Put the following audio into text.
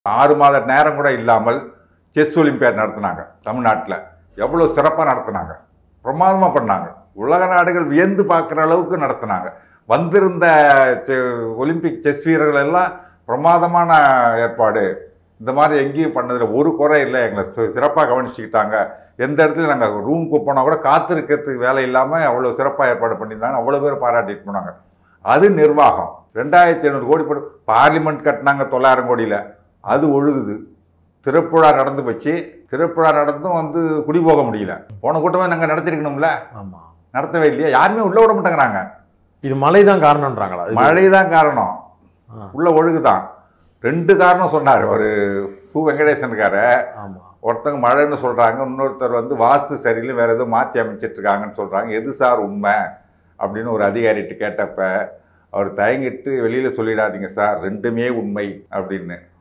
ஆறு மாத நேரம் கூட இல்லாமல் செஸ் ஒலிம்பியாட் நடத்தினாங்க தமிழ்நாட்டில் எவ்வளோ சிறப்பாக நடத்தினாங்க பிரமாதமாக பண்ணாங்க உலக நாடுகள் வியந்து பார்க்குற அளவுக்கு நடத்தினாங்க வந்திருந்த செ- ஒலிம்பிக் செஸ் வீரர்கள் எல்லாம் பிரமாதமான ஏற்பாடு இந்த மாதிரி எங்கேயும் பண்ணதில் ஒரு குறை இல்லை எங்களை சிறப்பாக கவனிச்சுக்கிட்டாங்க எந்த இடத்துலையும் நாங்கள் ரூமுக்கு போனால் கூட காத்திருக்கிறதுக்கு வேலை இல்லாமல் அவ்வளோ சிறப்பாக ஏற்பாடு பண்ணியிருந்தாங்க அவ்வளோ பேர் பாராட்டிட்டு போனாங்க அது நிர்வாகம் ரெண்டாயிரத்தி ஐநூறு கோடி போட்டு பார்லிமெண்ட் கட்டினாங்க தொள்ளாயிரம் கோடியில் அது ஒழுகுது திருப்புழா நடந்து போச்சு திருப்புழா நடந்தும் வந்து குடி போக முடியல போன கூட்டமே நாங்கள் நடத்திருக்கணும்ல ஆமா நடத்தவே இல்லையா யாருமே உள்ள விட மாட்டேங்கிறாங்க இது மழை தான் காரணம்ன்றாங்களா இது- மழை தான் காரணம் ஆ, உள்ள ஒழுகுதான் ரெண்டு காரணம் சொன்னார் ஒரு சு வெங்கடேசனுக்கார ஆமா ஒருத்தங்க மழைன்னு சொல்கிறாங்க இன்னொருத்தர் வந்து வாஸ்து சரியில்லை வேறு எதுவும் மாற்றி அமைச்சிட்டு இருக்காங்கன்னு சொல்கிறாங்க எது சார் உண்மை அப்படின்னு ஒரு அதிகாரிகிட்ட கேட்டப்ப அவர் தயங்கிட்டு வெளியில் சொல்லிடாதீங்க சார் ரெண்டுமே உண்மை அப்படின்னு